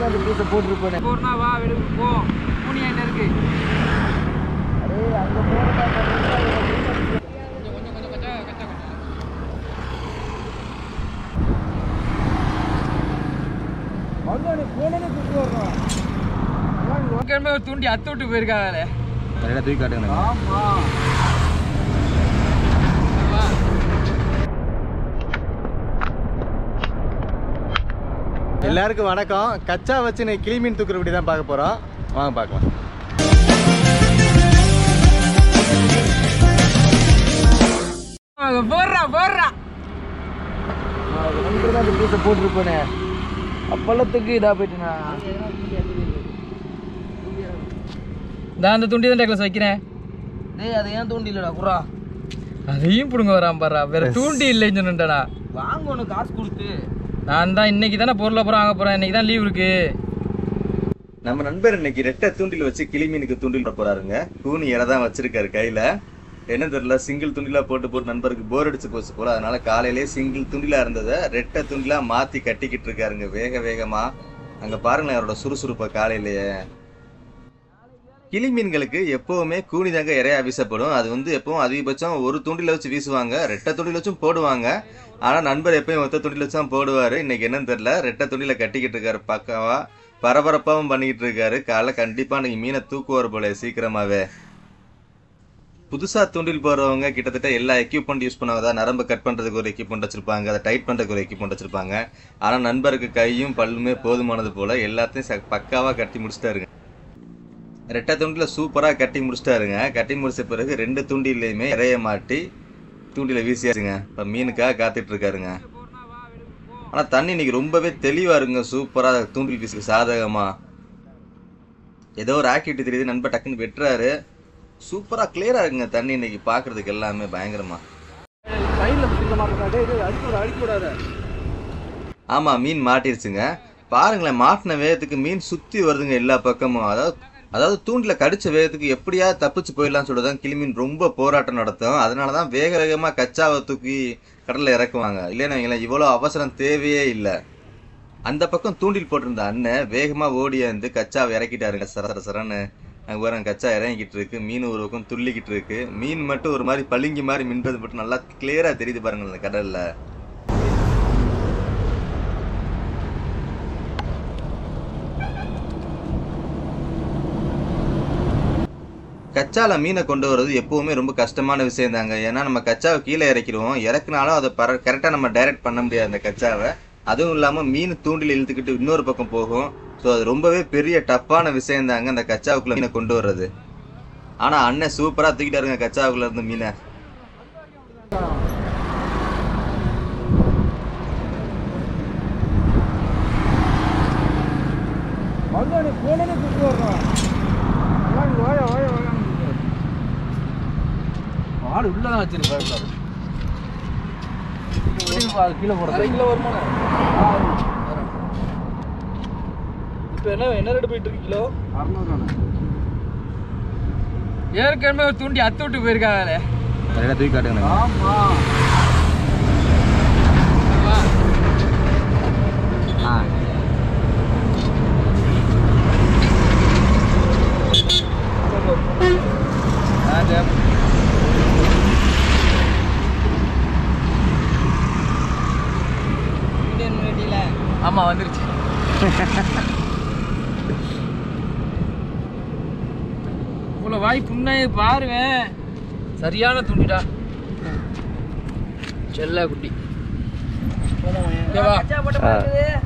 தான் அந்த பீஸை போட்டுருப்பேன் போறனா வா வெடு போ மூணு என்ன இருக்கு அரே அங்கே போகிறதா கொஞ்சம் கொஞ்சம் கொஞ்சம் கச்சா கச்சா வந்து நீ போனே கூப்பிட்டு வர்றோம் ஏற்கனவே ஒரு தூண்டி அத்து விட்டு போயிருக்காங்களே கரெக்டாக தூக்கி காட்டுங்க ஆமாம் வா எல்லாருக்கும் வணக்கம் கச்சா வச்சு நீ கிளி மீன் தூக்குற தான் பார்க்க போகிறோம் வாங்க பார்க்கலாம் போடுறா போடுறா ஒன்று தான் அந்த பீஸை போட்டுருப்பேனே அப்பளத்துக்கு இதாக போயிட்டுனா நான் அந்த துண்டி தான் டெக்லஸ் வைக்கிறேன் டேய் அது ஏன் தூண்டி இல்லைடா குறா அதையும் பிடுங்க வரான் பாரு வேற தூண்டி இல்லைன்னு சொன்னேன்டா வாங்கணும் காசு கொடுத்து நான் தான் இன்னைக்கு தானே பொருளை பூரா வாங்க போறேன் இன்னைக்கு தான் லீவ் இருக்கு நம்ம நண்பர் இன்னைக்கு ரெட்டை தூண்டில் வச்சு கிளி மீனுக்கு தூண்டில் போட போறாருங்க கூனி இலை தான் வச்சிருக்காரு கையில என்ன தெரியல சிங்கிள் துண்டிலா போட்டு போட்டு நண்பருக்கு போர் அடிச்சு போச்சு போல அதனால காலையிலேயே சிங்கிள் துண்டிலா இருந்ததை ரெட்டை துண்டிலா மாத்தி கட்டிக்கிட்டு இருக்காருங்க வேக வேகமா அங்க பாருங்களேன் அவரோட சுறுசுறுப்பை காலையிலேயே கிளி மீன்களுக்கு எப்பவுமே கூனி தாங்க இறையா வீசப்படும் அது வந்து எப்பவும் அதிகபட்சம் ஒரு தூண்டில வச்சு வீசுவாங்க ரெட்டை தூண்டில வச்சும் போடுவாங்க ஆனா நண்பர் எப்பயும் ஒத்த துண்டில வச்சு தான் போடுவாரு இன்னைக்கு என்னன்னு தெரியல ரெட்டை துண்டில கட்டிக்கிட்டு இருக்காரு பக்காவா பரபரப்பாவும் பண்ணிக்கிட்டு இருக்காரு காலைல கண்டிப்பா இன்னைக்கு மீனை தூக்குவார் போல சீக்கிரமாவே புதுசா தூண்டில் போறவங்க கிட்டத்தட்ட எல்லா எக்யூப்மெண்ட் யூஸ் பண்ணுவாங்க அதாவது நரம்பு கட் பண்றதுக்கு ஒரு எக்யூப்மெண்ட் வச்சிருப்பாங்க அதை டைட் பண்றதுக்கு ஒரு எக்யூப்மெண்ட் வச்சிருப்பாங்க ஆனா நண்பருக்கு கையும் பல்லுமே போதுமானது போல எல்லாத்தையும் ச- பக்காவா கட்டி முடிச்சிட்டாருங்க ரெட்டை துண்டில சூப்பரா கட்டி முடிச்சிட்டாருங்க கட்டி முடிச்ச பிறகு ரெண்டு தூண்டிலையுமே இறைய மாட்டி தூண்டில வீசியாச்சுங்க இப்ப மீனுக்காக காத்துட்டு இருக்காருங்க ஆனா தண்ணி இன்னைக்கு ரொம்பவே தெளிவா இருக்குங்க சூப்பரா தூண்டில் வீசுக்கு சாதகமா ஏதோ ஒரு ஆக்டிவிட்டி தெரியுது நண்பர் டக்குன்னு வெட்டுறாரு சூப்பரா கிளியரா இருக்குங்க தண்ணி இன்னைக்கு பாக்குறதுக்கு எல்லாமே பயங்கரமா சைடில் பிடிக்க மாட்டேன் அடிக்கூட அடிக்கூடாது ஆமா மீன் மாட்டிருச்சுங்க பாருங்களேன் மாட்டின வேகத்துக்கு மீன் சுத்தி வருதுங்க எல்லா பக்கமும் அதாவது அதாவது தூண்டில கடிச்ச வேகத்துக்கு எப்படியா தப்பிச்சு போயிடலாம்னு சொல்லிதான் கிளிமீன் ரொம்ப போராட்டம் நடத்தும் அதனாலதான் வேக வேகமா கச்சாவை தூக்கி கடல்ல இறக்குவாங்க இல்லைன்னா வைங்களேன் இவ்வளவு அவசரம் தேவையே இல்லை அந்த பக்கம் தூண்டில் போட்டிருந்த அண்ணன் வேகமா ஓடியாந்து கச்சாவை இறக்கிட்டாருங்க சர சர சரன்னு அங்க பாருங்க கச்சா இறங்கிட்டு இருக்கு மீன் ஒரு பக்கம் துள்ளிக்கிட்டு இருக்கு மீன் மட்டும் ஒரு மாதிரி பளிங்கு மாதிரி மின்றது மட்டும் நல்லா கிளியரா தெரியுது பாருங்க அந்த கடல்ல கச்சால மீனை கொண்டு வர்றது எப்பவுமே ரொம்ப கஷ்டமான விஷயம் தாங்க ஏன்னா நம்ம கச்சாவை கீழே இறக்கிடுவோம் இறக்குனாலும் அதை பர கரெக்டாக நம்ம டைரக்ட் பண்ண முடியாது அந்த கச்சாவை அதுவும் இல்லாமல் மீன் தூண்டில் இழுத்துக்கிட்டு இன்னொரு பக்கம் போகும் ஸோ அது ரொம்பவே பெரிய டஃப்பான விஷயம் தாங்க அந்த கச்சாவுக்குள்ள மீனை கொண்டு வர்றது ஆனால் அண்ணன் சூப்பராக தூக்கிட்டாருங்க கச்சாவுக்குள்ள இருந்து மீனை வந்து நீ போனே கூப்பிட்டு வர்றோம் வாங்க வாயா வாயா வாயா ஆடு உள்ள தான் வச்சிருப்பாரு கீழே போடுறது அரை கிலோ வருமானே இப்போ என்ன என்ன ரேட்டு போயிட்டு இருக்கு கிலோ அறநூறுவாண்ணே ஏற்கனவே ஒரு தூண்டி அத்து விட்டு போயிருக்காங்களே கரெக்டாக தூக்கி காட்டுங்க ஆமாம் வா ஆ ஆமா வந்துருச்சு இவ்வளோ வாய் புண்ணாய் பாருவேன் சரியான துண்டிடா செல்ல குட்டி ஓகேவா